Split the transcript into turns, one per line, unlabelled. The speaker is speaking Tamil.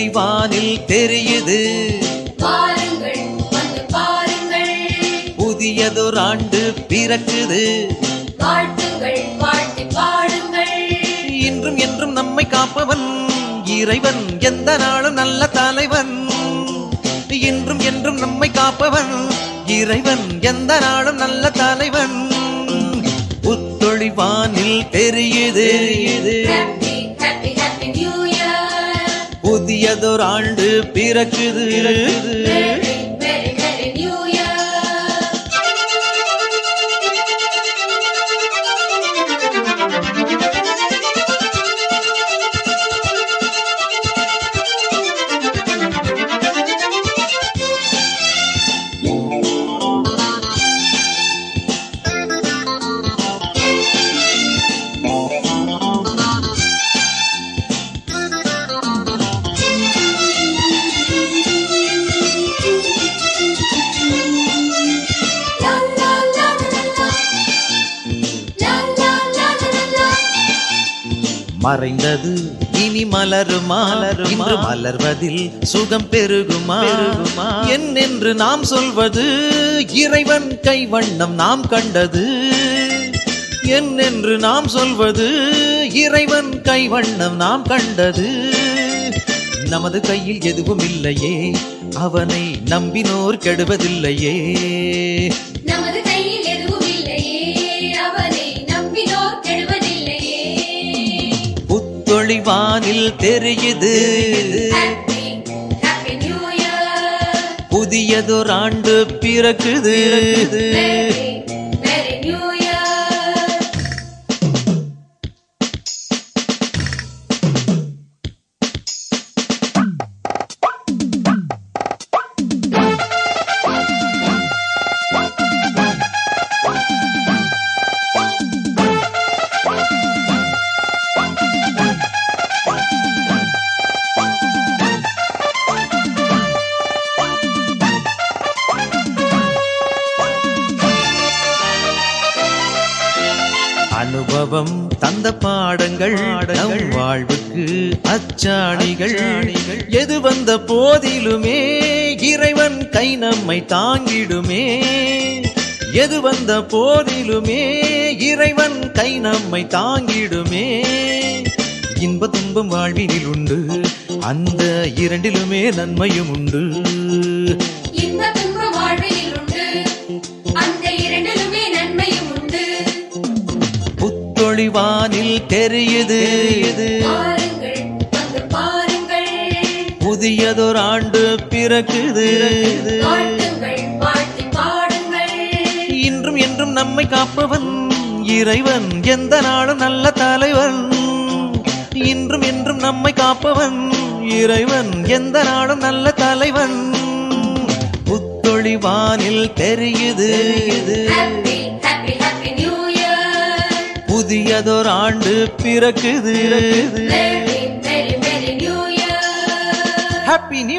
புத்தொழிவானில் தெரியுது
பாருங்கள் வந்து பாருங்கள்
புதியதொரு ஆண்டு பிறக்குது
வாழ்த்துங்கள் வாழ்த்தி பாடுங்கள்
இன்றும் என்றும் நம்மை காப்பவன் இறைவன் எந்த நாளும் நல்ல தலைவன் இன்றும் என்றும் நம்மை காப்பவன் இறைவன் எந்த நாளும் நல்ல தலைவன் புத்தொழிவானில் தெரியுது
happy happy happy new year
புதியதொரு ஆண்டு பிறக்குது
very very very new year லா லா லா லா லா லா லா லா லா லா
மறைந்தது இனி மலருமா இன்று மலர்வதில் சுகம் பெருகுமா என்னென்று நாம் சொல்வது இறைவன் கைவண்ணம் நாம் கண்டது என்னென்று நாம் சொல்வது இறைவன் கைவண்ணம் நாம் கண்டது நமது கையில் எதுவும் இல்லையே அவனை நம்பினோர் கெடுவதில்லையே
நமது கையில் எதுவும் இல்லையே அவனை நம்பினோர் கெடுவதில்லையே
புத்தொழிவானில் தெரியுது
ஹாப்பி ஹாப்பி நியூ இயர்
புதியதொரு ஆண்டு பிறக்குது
வெரி வெரி நியூ இயர்
அனுபவம் தந்த பாடங்கள் நம் வாழ்வுக்கு அச்சாணிகள் எது வந்த போதிலுமே இறைவன் கை நம்மை தாங்கிடுமே எது வந்த போதிலுமே இறைவன் கை நம்மை தாங்கிடுமே இன்ப துன்பம் வாழ்வினில் உண்டு அந்த இரண்டிலுமே நன்மையும் உண்டு
இன்ப துன்ப வாழ்வில் உண்டு அந்த இரண்டிலுமே நன்மையும் உண்டு
புத்தொழிவானில் தெரியுது
பாருங்கள் வந்து பாருங்கள்
புதியதொரு ஆண்டு பிறக்குது
வாழ்த்துங்கள் வாழ்த்தி பாடுங்கள்
இன்றும் என்றும் நம்மை காப்பவன் இறைவன் எந்த நாளும் நல்ல தலைவன் இன்றும் என்றும் நம்மை காப்பவன் இறைவன் எந்த நாளும் நல்ல தலைவன் புத்தொழிவானில் தெரியுது
happy happy happy new year
புதியதொரு ஆண்டு பிறக்குது
very very very new year
happy new